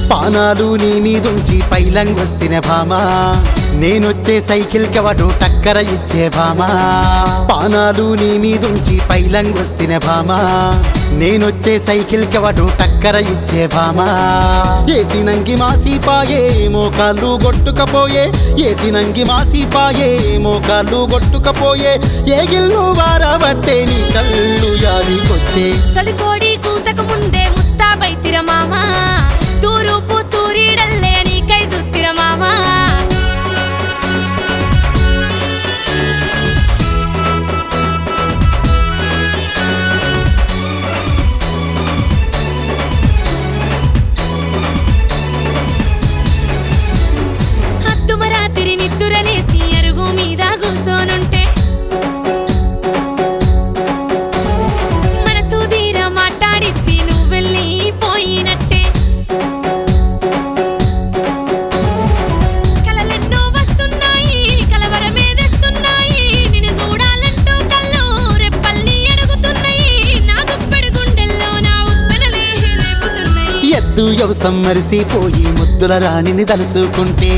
పానాలు నీ మీదుంచి పైలంగొస్తిన భామా నేనొచ్చే సైకిల్ కవడు టక్కర ఇచ్చే భామా పానాలు నీ మీదుంచి పైలంగొస్తిన భామా నేనొచ్చే సైకిల్ కవడు టక్కర ఇచ్చే భామా ఏసినంగి మాసిపాయే మోకాళ్ళు గొట్టుకపోయే ఏసినంగి మాసిపాయే మోకాళ్ళు గొట్టుకపోయే ఏగిల్లు వారబట్టే నీ కళ్ళు యాదికొచ్చే తొలికోడి కూతకు ముందే ముస్తాబైతిర మామా తూరూపు సూర్యుడల్లే నీకై సుత్తిర మామా హత్తుమరాతిరి నిద్దురలేసి అరుగు మీద కూసోనుంటే మనసు తీర మాట్లాడిచ్చి నువ్వెళ్ళి పోయినట్టే కలలెన్నో వస్తున్నాయి కలవరమేదెస్తున్నాయి నిన్ను చూడాలంటూ కళ్ళు రెప్పల్ని అడుగుతున్నాయి నా గుప్పెడు గుండెల్లో నా ఉప్పెనలే రేపుతున్నాయి ఎద్దు యవసం మరిసిపోయి ముద్దుల రాణిని తలుసుకుంటే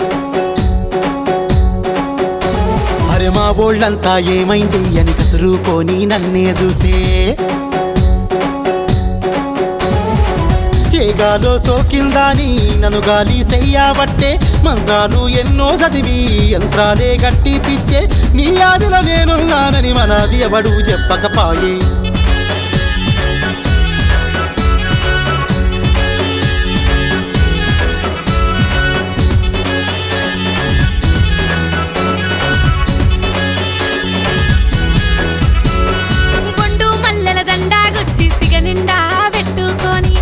అరే మా ఓళ్ళంతా ఏమైంది అని కసురుకొని నన్నే చూసే ఏ గాలో సోకిందాని నన్ను గాలి చెయ్యబట్టే మంత్రాలు ఎన్నో చదివి యంత్రాలే గట్టి పిచ్చే నీ ఆదిలో నేనున్నానని మనది ఎవడు చెప్పకపాయే బొండు మల్లెల దండాగొచ్చి సిగ నిండా పెట్టుకొని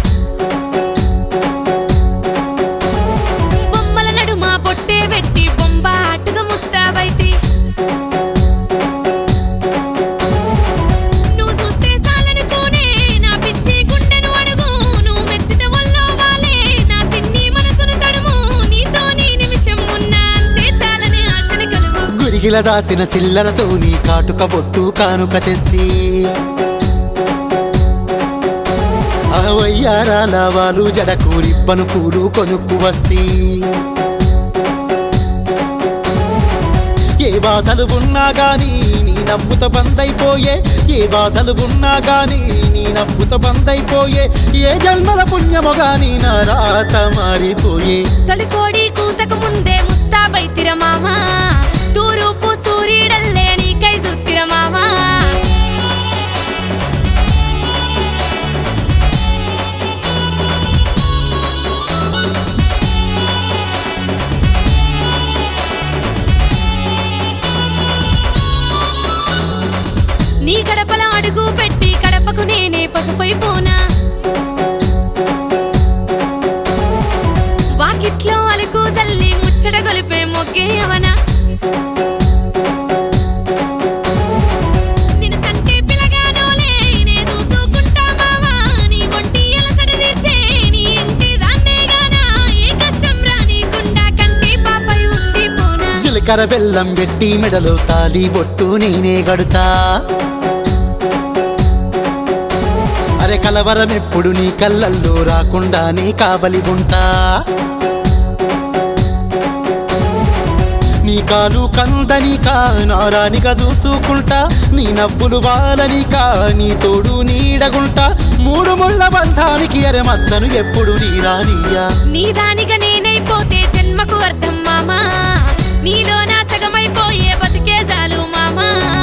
బొమ్మల నడుమ పొట్టే పెట్టి బొంబాటుగా ముస్తాబైతి నువ్వు చూస్తే సాలనుకోనే నా పిచ్చి గుండెను అడుగు నువ్వు మెచ్చితే ఒళ్ళో వాలే నా సిన్ని మనసును తడుము నీతో నీ నిమిషం ఉన్నా అంతే చాలని ఆశని కలుగు గురిగిల దాసిన సిల్లరతో నీ కాటుక బొట్టు కానుక తెస్తి అవయ్యారాల వాళ్ళు జడకు రిబ్బను పూలు కొనుక్కు వస్తీ ఏ బాధలు ఉన్నా గాని నీ నవ్వుత బందైపోయే ఏ బాధలు ఉన్నా గాని నీ నవ్వుత బందైపోయే ఏ జన్మల పుణ్యము గాని నా రాత మారిపోయే తొలికోడి కూతకు ముందే ముస్తాబైతిర మామా తూరూపు సూర్యుడల్లే నీకై సుత్తిర మామా నీ గడపల అడుగు పెట్టి కడపకు నేనే పసుపైపోనా వాకిట్లో అలుకు తల్లి ముచ్చట గొలిపే మొగ్గే అవనా నిన్ను సంటే పిలగానోలే నే చూసుకుంటా మావా నీ ఒంటి అలసట తీర్చే నీ ఇంటి దాన్నే గానా ఏ కష్టం రానీకుండా కంటి పాపై ఉండిపోనా జీలకర్ర బెల్లం పెట్టి మెడలో తాలి బొట్టు నేనే గడుతా అరే కలవరం ఎప్పుడు నీ కళ్ళల్లో రాకుండా నీ కావలి ఉంటా నీ కాలు కందనికా నారానిగా చూసుకుంటా నీ నవ్వులు వాలనికా నీ తోడు నీడగుంటా మూడు ముళ్ళ బంధానికి అరే మద్దను ఎప్పుడు నీ రానియా నీ దానిగా నేనైపోతే జన్మకు అర్థం మామా నీలో నా సగమైపోయే బతుకే చాలు మామా